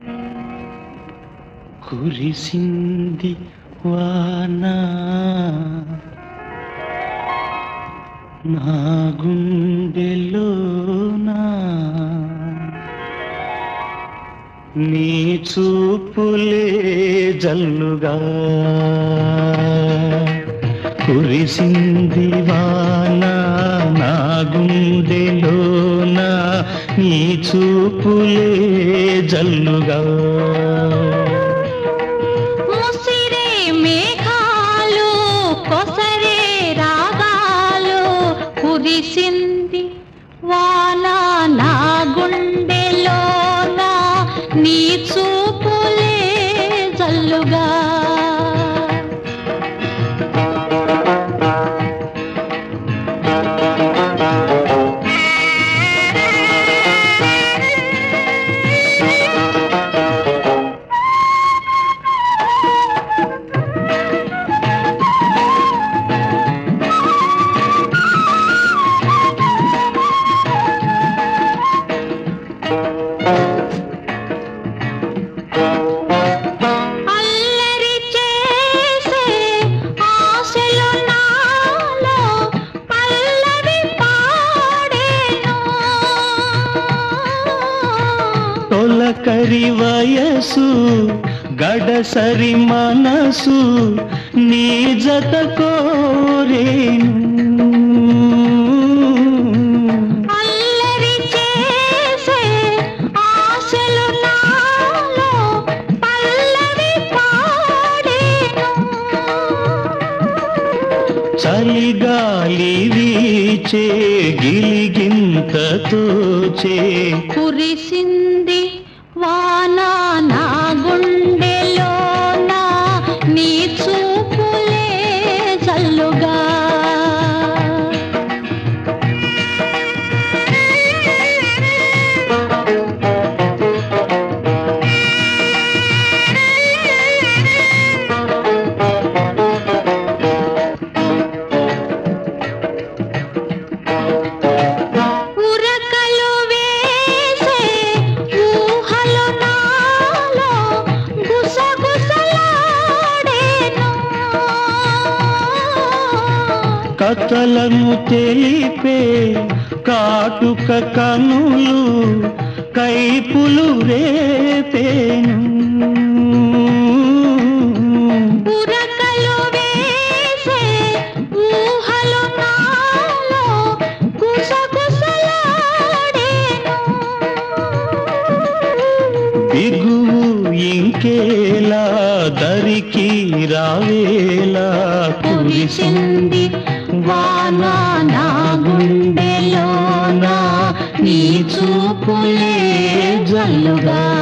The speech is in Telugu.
కురిసింది వాన నా గుండెలోనా నీ చూపులే జల్లుగా కురిసింది వాన నా గుండెలోన నీ చూపులే జల్లుగా ముసిరే మేఘాలు కొసరే రాగాలు కురిసింది వాన నా గుండెలోన నీ చూపులే జల్లుగా అల్లరి చేసే ఆశలు నాలో పల్లవి పాడేను తొలకరి వయసు గడసరి మనసు నీ జత కోరేను అల్లరి చేసే ఆశలు నాలో పల్లవి పాడేను చలిగాలి వీచే గిలిగింతతో చే కురిసింది వాన నా గుండెలోన నీ చూపులే జల్లుగా ఉరకలు వేసే ఊహలు నాలో గుసగుసలాడేను కథలను తెలిపే కాటుక కనులు కైపులు రేపేను ఉరకలు వేసే ఊహలు నాలో గుసగుసలాడేను బిగువు ఇంకేలా దరికి రావేలా కురిసింది వాన నా గుండెలోన నీ చూపులే జల్లుగా